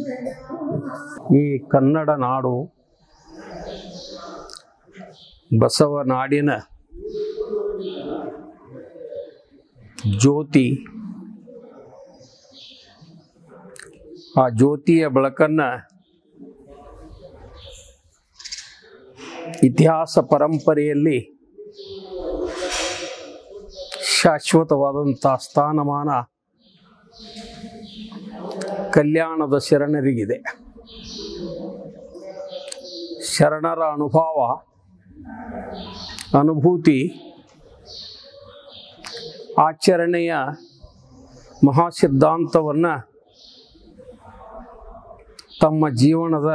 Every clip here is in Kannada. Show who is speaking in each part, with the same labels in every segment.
Speaker 1: ಈ ಕನ್ನಡ ನಾಡು ಬಸವ ನಾಡಿನ ಜ್ಯೋತಿ ಆ ಜ್ಯೋತಿಯ ಬೆಳಕನ್ನು ಇತಿಹಾಸ ಪರಂಪರೆಯಲ್ಲಿ ಶಾಶ್ವತವಾದಂಥ ಸ್ಥಾನಮಾನ ಕಲ್ಯಾಣದ ಶರಣರಿಗಿದೆ ಶರಣರ ಅನುಭವ ಅನುಭೂತಿ ಆಚರಣೆಯ ಮಹಾಸಿದ್ಧಾಂತವನ್ನು ತಮ್ಮ ಜೀವನದ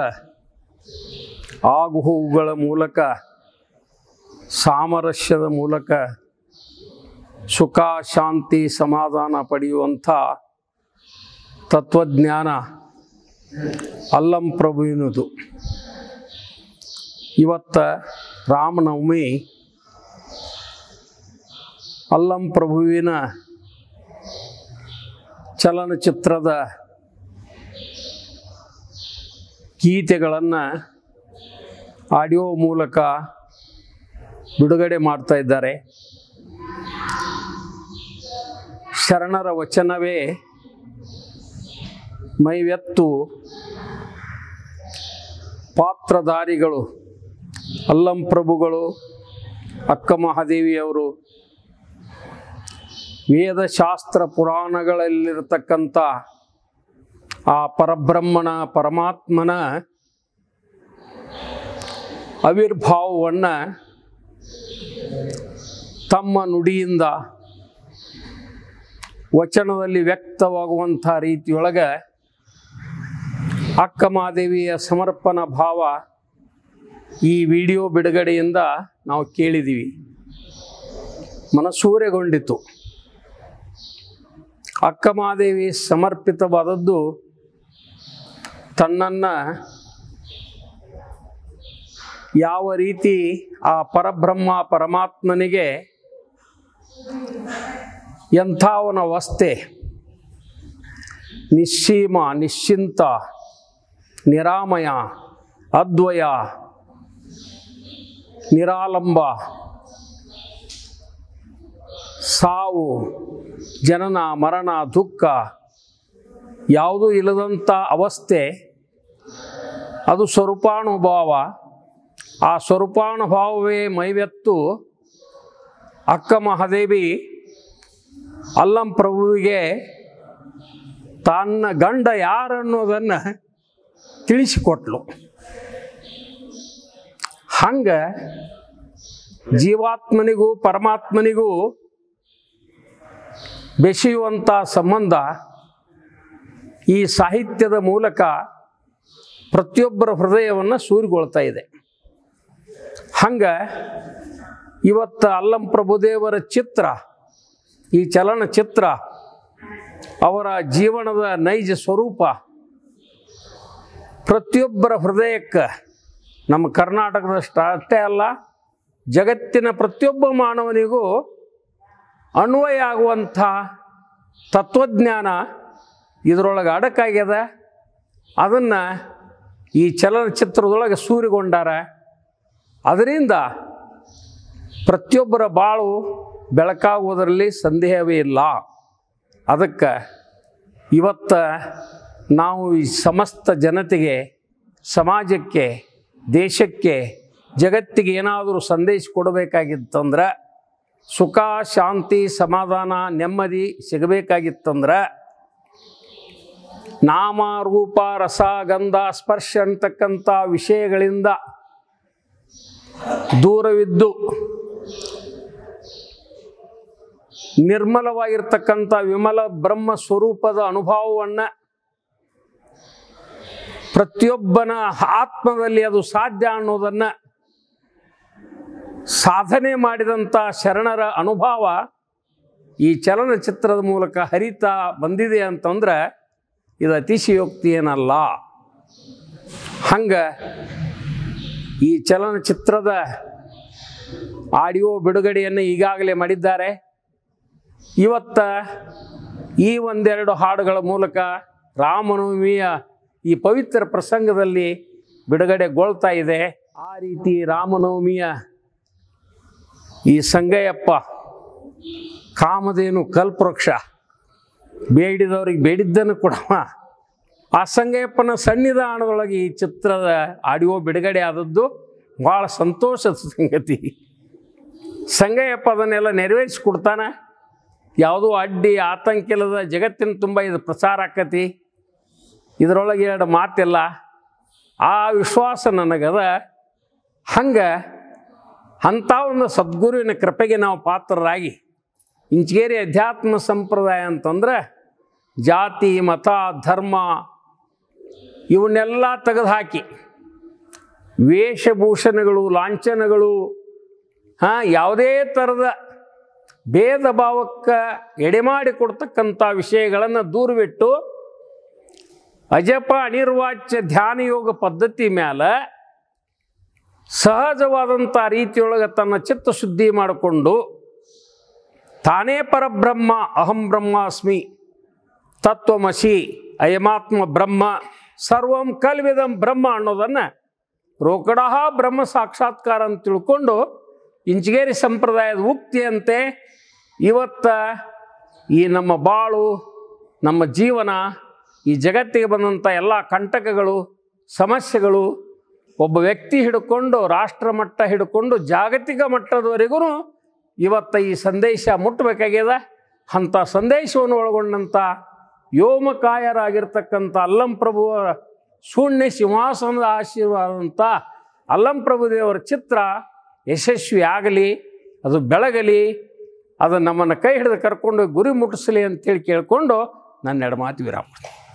Speaker 1: ಆಗುಹೋಗುಗಳ ಮೂಲಕ ಸಾಮರಸ್ಯದ ಮೂಲಕ ಸುಖ ಶಾಂತಿ ಸಮಾಧಾನ ಪಡೆಯುವಂಥ ತತ್ವಜ್ಞಾನ ಅಲ್ಲಂ ಪ್ರಭುವಿನದು ಇವತ್ತ ರಾಮನವಮಿ ಅಲ್ಲಂ ಪ್ರಭುವಿನ ಚಲನಚಿತ್ರದ ಗೀತೆಗಳನ್ನು ಆಡಿಯೋ ಮೂಲಕ ಬಿಡುಗಡೆ ಮಾಡ್ತಾ ಇದ್ದಾರೆ ಶರಣರ ವಚನವೇ ಮೈವೆತ್ತು ಪಾತ್ರಧಾರಿಗಳು ಅಲ್ಲಂ ಪ್ರಭುಗಳು ಅಕ್ಕ ಮಹಾದೇವಿಯವರು ವೇದಶಾಸ್ತ್ರ ಪುರಾಣಗಳಲ್ಲಿರತಕ್ಕಂಥ ಆ ಪರಬ್ರಹ್ಮನ ಪರಮಾತ್ಮನ ಆವಿರ್ಭಾವವನ್ನು ತಮ್ಮ ನುಡಿಯಿಂದ ವಚನದಲ್ಲಿ ವ್ಯಕ್ತವಾಗುವಂಥ ರೀತಿಯೊಳಗೆ ಅಕ್ಕ ಮಹಾದೇವಿಯ ಸಮರ್ಪಣಾ ಭಾವ ಈ ವಿಡಿಯೋ ಬಿಡುಗಡೆಯಿಂದ ನಾವು ಕೇಳಿದ್ದೀವಿ ಮನಸೂರೆಗೊಂಡಿತು ಅಕ್ಕ ಮಹಾದೇವಿ ಸಮರ್ಪಿತವಾದದ್ದು ತನ್ನನ್ನು ಯಾವ ರೀತಿ ಆ ಪರಬ್ರಹ್ಮ ಪರಮಾತ್ಮನಿಗೆ ಎಂಥವನ ಅವಸ್ಥೆ ನಿಶ್ಚೀಮ ನಿಶ್ಚಿಂತ ನಿರಾಮಯ ಅದ್ವಯ ನಿರಾಲಂಬ ಸಾವು ಜನನ ಮರಣ ದುಃಖ ಯಾವುದೂ ಇಲ್ಲದಂಥ ಅವಸ್ಥೆ ಅದು ಸ್ವರೂಪಾನುಭಾವ ಆ ಸ್ವರೂಪಾನುಭಾವವೇ ಮೈವೆತ್ತು ಅಕ್ಕ ಮಹಾದೇವಿ ಅಲ್ಲಂ ಪ್ರಭುವಿಗೆ ತನ್ನ ಗಂಡ ಯಾರನ್ನೋದನ್ನು ತಿಳಿಸಿಕೊಟ್ಲು ಹಂಗೆ ಜೀವಾತ್ಮನಿಗೂ ಪರಮಾತ್ಮನಿಗೂ ಬೆಸೆಯುವಂಥ ಸಂಬಂಧ ಈ ಸಾಹಿತ್ಯದ ಮೂಲಕ ಪ್ರತಿಯೊಬ್ಬರ ಹೃದಯವನ್ನು ಸೂರಿಗೊಳ್ತಾ ಇದೆ ಹಂಗೆ ಇವತ್ತು ಅಲ್ಲಂ ಪ್ರಭುದೇವರ ಚಿತ್ರ ಈ ಚಲನಚಿತ್ರ ಅವರ ಜೀವನದ ನೈಜ ಸ್ವರೂಪ ಪ್ರತಿಯೊಬ್ಬರ ಹೃದಯಕ್ಕೆ ನಮ್ಮ ಕರ್ನಾಟಕದಷ್ಟು ಅಷ್ಟೇ ಅಲ್ಲ ಜಗತ್ತಿನ ಪ್ರತಿಯೊಬ್ಬ ಮಾನವನಿಗೂ ಅನ್ವಯ ಆಗುವಂಥ ತತ್ವಜ್ಞಾನ ಇದರೊಳಗೆ ಅಡಕಾಗ್ಯದ ಅದನ್ನು ಈ ಚಲನಚಿತ್ರದೊಳಗೆ ಸೂರಿಗೊಂಡಾರ ಅದರಿಂದ ಪ್ರತಿಯೊಬ್ಬರ ಬಾಳು ಬೆಳಕಾಗುವುದರಲ್ಲಿ ಸಂದೇಹವೇ ಇಲ್ಲ ಅದಕ್ಕೆ ಇವತ್ತ ನಾವು ಈ ಸಮಸ್ತ ಜನತೆಗೆ ಸಮಾಜಕ್ಕೆ ದೇಶಕ್ಕೆ ಜಗತ್ತಿಗೆ ಏನಾದರೂ ಸಂದೇಶ ಕೊಡಬೇಕಾಗಿತ್ತಂದ್ರೆ ಸುಖ ಶಾಂತಿ ಸಮಾಧಾನ ನೆಮ್ಮದಿ ಸಿಗಬೇಕಾಗಿತ್ತಂದ್ರೆ ನಾಮ ರೂಪ ರಸ ಗಂಧ ಸ್ಪರ್ಶ ಅಂತಕ್ಕಂಥ ವಿಷಯಗಳಿಂದ ದೂರವಿದ್ದು ನಿರ್ಮಲವಾಗಿರ್ತಕ್ಕಂಥ ವಿಮಲ ಬ್ರಹ್ಮ ಸ್ವರೂಪದ ಅನುಭವವನ್ನು ಪ್ರತಿಯೊಬ್ಬನ ಆತ್ಮದಲ್ಲಿ ಅದು ಸಾಧ್ಯ ಅನ್ನೋದನ್ನು ಸಾಧನೆ ಮಾಡಿದಂಥ ಶರಣರ ಅನುಭವ ಈ ಚಲನಚಿತ್ರದ ಮೂಲಕ ಹರಿತಾ ಬಂದಿದೆ ಅಂತಂದ್ರೆ ಇದು ಅತಿಶಯೋಕ್ತಿ ಏನಲ್ಲ ಹಂಗೆ ಈ ಚಲನಚಿತ್ರದ ಆಡಿಯೋ ಬಿಡುಗಡೆಯನ್ನು ಈಗಾಗಲೇ ಮಾಡಿದ್ದಾರೆ ಇವತ್ತ ಈ ಒಂದೆರಡು ಹಾಡುಗಳ ಮೂಲಕ ರಾಮನವಮಿಯ ಈ ಪವಿತ್ರ ಪ್ರಸಂಗದಲ್ಲಿ ಬಿಡುಗಡೆಗೊಳ್ತಾ ಇದೆ ಆ ರೀತಿ ರಾಮನವಮಿಯ ಈ ಸಂಗಯ್ಯಪ್ಪ ಕಾಮಧೇನು ಕಲ್ಪವೃಕ್ಷ ಬೇಡಿದವ್ರಿಗೆ ಬೇಡಿದ್ದನ್ನು ಕೊಡವ ಆ ಸಂಗಯ್ಯಪ್ಪನ ಸನ್ನಿಧಾನದೊಳಗೆ ಈ ಚಿತ್ರದ ಆಡಿಯೋ ಬಿಡುಗಡೆ ಆದದ್ದು ಭಾಳ ಸಂತೋಷದ ಸಂಗತಿ ಸಂಗಯ್ಯಪ್ಪ ಅದನ್ನೆಲ್ಲ ನೆರವೇರಿಸ್ಕೊಡ್ತಾನೆ ಯಾವುದೋ ಅಡ್ಡಿ ಆತಂಕ ಇಲ್ಲದ ಜಗತ್ತಿನ ತುಂಬ ಇದು ಪ್ರಚಾರ ಆಕತಿ ಇದರೊಳಗೆ ಎರಡು ಮಾತಿಲ್ಲ ಆ ವಿಶ್ವಾಸ ನನಗದ ಹಂಗೆ ಅಂಥ ಒಂದು ಸದ್ಗುರುವಿನ ಕೃಪೆಗೆ ನಾವು ಪಾತ್ರರಾಗಿ ಇಂಚಗೇರಿ ಅಧ್ಯಾತ್ಮ ಸಂಪ್ರದಾಯ ಅಂತಂದ್ರೆ ಜಾತಿ ಮತ ಧರ್ಮ ಇವನ್ನೆಲ್ಲ ತೆಗೆದುಹಾಕಿ ವೇಷಭೂಷಣಗಳು ಲಾಂಛನಗಳು ಹಾಂ ಯಾವುದೇ ಥರದ ಭೇದ ಭಾವಕ್ಕೆ ಎಡೆಮಾಡಿ ಕೊಡ್ತಕ್ಕಂಥ ವಿಷಯಗಳನ್ನು ದೂರವಿಟ್ಟು ಅಜಪ ಅನಿರ್ವಾಚ್ಯ ಧ್ಯಾನ ಯೋಗ ಪದ್ಧತಿ ಮೇಲೆ ಸಹಜವಾದಂಥ ರೀತಿಯೊಳಗೆ ತನ್ನ ಚಿತ್ತ ಶುದ್ಧಿ ಮಾಡಿಕೊಂಡು ತಾನೇ ಪರಬ್ರಹ್ಮ ಅಹಂ ಬ್ರಹ್ಮಾಸ್ಮಿ ತತ್ವಮಸಿ ಅಯಮಾತ್ಮ ಬ್ರಹ್ಮ ಸರ್ವಂ ಕಲ್ವಿದಂ ಬ್ರಹ್ಮ ಅನ್ನೋದನ್ನು ರೋಕಡಃ ಬ್ರಹ್ಮ ಸಾಕ್ಷಾತ್ಕಾರ ಅಂತ ತಿಳ್ಕೊಂಡು ಇಂಚಗೇರಿ ಸಂಪ್ರದಾಯದ ಉಕ್ತಿಯಂತೆ ಇವತ್ತ ಈ ನಮ್ಮ ಬಾಳು ನಮ್ಮ ಜೀವನ ಈ ಜಗತ್ತಿಗೆ ಬಂದಂಥ ಎಲ್ಲ ಕಂಟಕಗಳು ಸಮಸ್ಯೆಗಳು ಒಬ್ಬ ವ್ಯಕ್ತಿ ಹಿಡ್ಕೊಂಡು ರಾಷ್ಟ್ರ ಮಟ್ಟ ಹಿಡ್ಕೊಂಡು ಜಾಗತಿಕ ಮಟ್ಟದವರೆಗೂ ಇವತ್ತ ಈ ಸಂದೇಶ ಮುಟ್ಟಬೇಕಾಗ್ಯದ ಅಂಥ ಸಂದೇಶವನ್ನು ಒಳಗೊಂಡಂಥ ವ್ಯೋಮಕಾಯರಾಗಿರ್ತಕ್ಕಂಥ ಅಲ್ಲಂ ಪ್ರಭುವರ ಶೂನ್ಯ ಸಿಂಹಾಸನದ ಆಶೀರ್ವಾದಂಥ ಅಲ್ಲಂ ಪ್ರಭು ದೇವರ ಚಿತ್ರ ಯಶಸ್ವಿ ಆಗಲಿ ಅದು ಬೆಳಗಲಿ ಅದು ನಮ್ಮನ್ನು ಕೈ ಹಿಡಿದು ಕರ್ಕೊಂಡು ಗುರಿ ಮುಟ್ಟಿಸಲಿ ಅಂತೇಳಿ ಕೇಳಿಕೊಂಡು ನನ್ನ ಎರಡು ಮಾತು ವಿರಾಮ